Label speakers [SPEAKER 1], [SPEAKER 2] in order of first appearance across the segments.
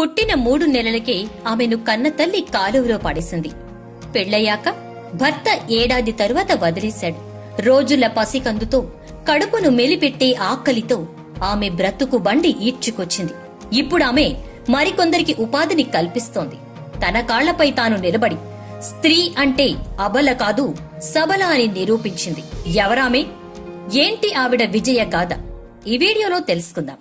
[SPEAKER 1] పుట్టిన మూడు నెలలకే ఆమెను కన్న తల్లి కాలువలో పడేసింది పెళ్లయ్యాక భర్త ఏడాది తరువాత వదిలేశాడు రోజుల పసికందుతో కడుపును మెలిపెట్టే ఆకలితో ఆమె బ్రతుకు బండి ఈడ్చుకొచ్చింది ఇప్పుడామె మరికొందరికి ఉపాధిని కల్పిస్తోంది తన కాళ్లపై తాను నిలబడి స్త్రీ అంటే అబల కాదు సబల అని నిరూపించింది ఎవరామె ఏంటి ఆవిడ విజయ గాథ ఈ వీడియోలో తెలుసుకుందాం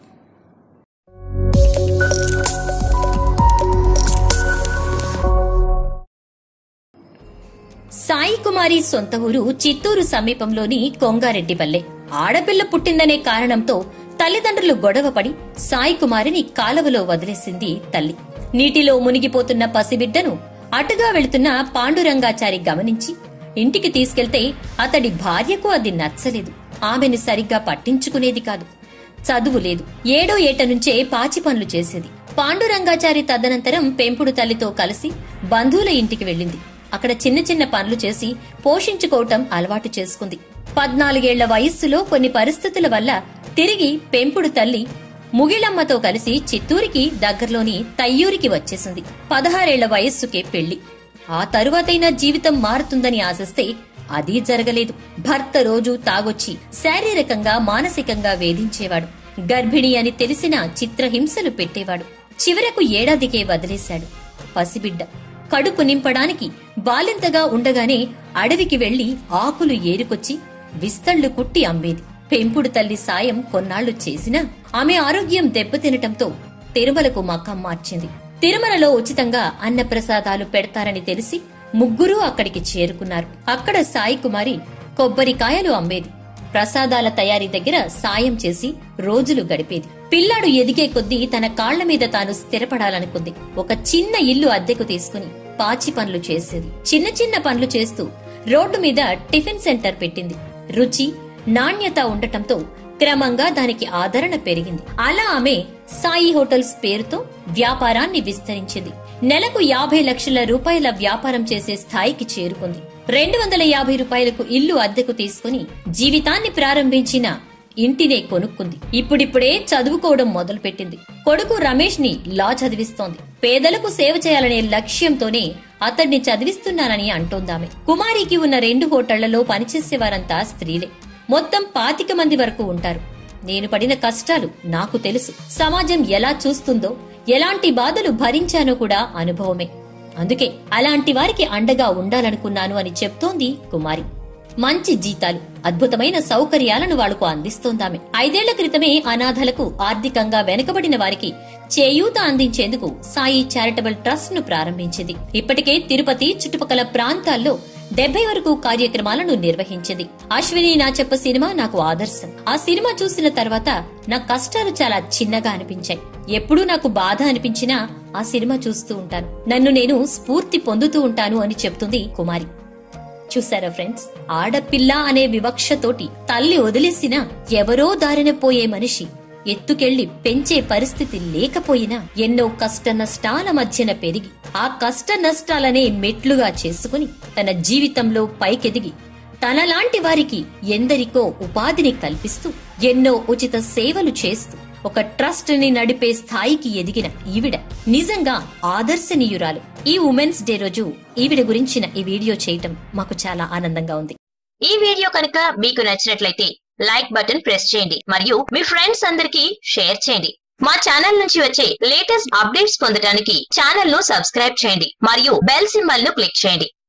[SPEAKER 1] సాయి కుమారి సొంత ఊరు చిత్తూరు సమీపంలోని కొంగారెడ్డిపల్లె ఆడపిల్ల పుట్టిందనే కారణంతో తల్లిదండ్రులు గొడవపడి సాయి కుమారిని కాలవలో వదిలేసింది తల్లి నీటిలో మునిగిపోతున్న పసిబిడ్డను అటుగా వెళుతున్న పాండురంగాచారి గమనించి ఇంటికి తీసుకెళ్తే అతడి భార్యకు అది నచ్చలేదు ఆమెను సరిగ్గా పట్టించుకునేది కాదు చదువు లేదు ఏడో ఏట నుంచే పాచి పనులు చేసేది పాండురంగాచారి తదనంతరం పెంపుడు తల్లితో కలిసి బంధువుల ఇంటికి వెళ్ళింది అక్కడ చిన్న చిన్న పనులు చేసి పోషించుకోవటం అలవాటు చేసుకుంది పద్నాలుగేళ్ల వయస్సులో కొన్ని పరిస్థితుల వల్ల తిరిగి పెంపుడు తల్లి ముగిలమ్మతో కలిసి చిత్తూరికి దగ్గరలోని తయ్యూరికి వచ్చేసింది పదహారేళ్ల వయస్సుకే పెళ్లి ఆ తరువాతైనా జీవితం మారుతుందని ఆశిస్తే అదీ జరగలేదు భర్త రోజు తాగొచ్చి శారీరకంగా మానసికంగా వేధించేవాడు గర్భిణి అని తెలిసిన చిత్రహింసలు పెట్టేవాడు చివరకు ఏడాదికే వదిలేశాడు పసిబిడ్డ కడుపు నింపడానికి బాలింతగా ఉండగానే అడవికి వెళ్లి ఆకులు ఏరుకొచ్చి విస్తళ్లు కుట్టి అమ్మేది పెంపుడు తల్లి సాయం కొన్నాళ్లు చేసినా ఆమె ఆరోగ్యం దెబ్బతినటంతో తిరుమలకు మకం మార్చింది తిరుమలలో ఉచితంగా అన్నప్రసాదాలు పెడతారని తెలిసి ముగ్గురూ అక్కడికి చేరుకున్నారు అక్కడ సాయి కుమారి కొబ్బరికాయలు అమ్మేది ప్రసాదాల తయారీ దగ్గర సాయం చేసి రోజులు గడిపేది పిల్లాడు ఎదిగే కొద్దీ తన కాళ్ల మీద తాను స్థిరపడాలనుకుంది ఒక చిన్న ఇల్లు అద్దెకు తీసుకుని పాచి పనులు చేసేది చిన్న చిన్న పనులు చేస్తూ రోడ్డు మీద టిఫిన్ సెంటర్ పెట్టింది రుచి నాణ్యత ఉండటంతో క్రమంగా దానికి ఆదరణ పెరిగింది అలా ఆమె సాయి హోటల్స్ పేరుతో వ్యాపారాన్ని విస్తరించింది నెలకు యాభై లక్షల రూపాయల వ్యాపారం చేసే స్థాయికి చేరుకుంది రెండు వందల యాభై రూపాయలకు ఇల్లు అద్దెకు తీసుకుని జీవితాన్ని ప్రారంభించిన ఇంటినే కొనుక్కుంది ఇప్పుడిప్పుడే చదువుకోవడం మొదలుపెట్టింది కొడుకు రమేష్ ని లా చదివిస్తోంది పేదలకు సేవ చేయాలనే లక్ష్యంతోనే అతడిని చదివిస్తున్నానని అంటోందామె కుమారికి ఉన్న రెండు హోటళ్లలో పనిచేసేవారంతా స్త్రీలే మొత్తం పాతిక మంది వరకు ఉంటారు నేను పడిన కష్టాలు నాకు తెలుసు సమాజం ఎలా చూస్తుందో ఎలాంటి బాధలు భరించానో కూడా అనుభవమే అందుకే అలాంటి వారికి అండగా ఉండాలనుకున్నాను అని చెప్తోంది కుమారి మంచి జీతాలు అద్భుతమైన సౌకర్యాలను వాళ్లకు అందిస్తోందామె ఐదేళ్ల క్రితమే అనాథలకు ఆర్థికంగా వెనుకబడిన వారికి చేయూత అందించేందుకు సాయి చారిటబుల్ ట్రస్ట్ ను ప్రారంభించింది ఇప్పటికే తిరుపతి చుట్టుపక్కల ప్రాంతాల్లో డెబ్బై వరకు కార్యక్రమాలను నిర్వహించింది అశ్విని నా చెప్ప సినిమా నాకు ఆదర్శం ఆ సినిమా చూసిన తర్వాత నా కష్టాలు చాలా చిన్నగా అనిపించాయి ఎప్పుడూ నాకు బాధ అనిపించినా ఆ సినిమా చూస్తూ ఉంటాను నన్ను నేను స్ఫూర్తి పొందుతూ ఉంటాను అని చెప్తుంది కుమారి చూసారా ఫ్రెండ్స్ ఆడపిల్ల అనే వివక్షతోటి తల్లి వదిలేసినా ఎవరో దారిన పోయే మనిషి ఎత్తుకెళ్లి పెంచే పరిస్థితి లేకపోయినా ఎన్నో కష్ట నష్టాల మధ్యన పెరిగి ఆ కష్ట నష్టాలనే మెట్లుగా చేసుకుని తన జీవితంలో పైకెదిగి తనలాంటి వారికి ఎందరికో ఉపాధిని కల్పిస్తూ ఎన్నో ఉచిత సేవలు చేస్తూ ఒక ట్రస్ట్ ని నడిపే స్థాయికి ఎదిగిన ఈవిడ నిజంగా ఆదర్శనీయురాలు ఈ ఉమెన్స్ డే రోజు ఈవిడ గురించిన ఈ వీడియో చేయటం మాకు చాలా ఆనందంగా ఉంది
[SPEAKER 2] ఈ వీడియో కనుక మీకు నచ్చినట్లయితే లైక్ బటన్ ప్రెస్ చేయండి మరియు మీ ఫ్రెండ్స్ అందరికీ షేర్ చేయండి మా ఛానల్ నుంచి వచ్చే లేటెస్ట్ అప్డేట్స్ పొందడానికి ఛానల్ ను సబ్స్క్రైబ్ చేయండి మరియు బెల్ సింబల్ ను క్లిక్ చేయండి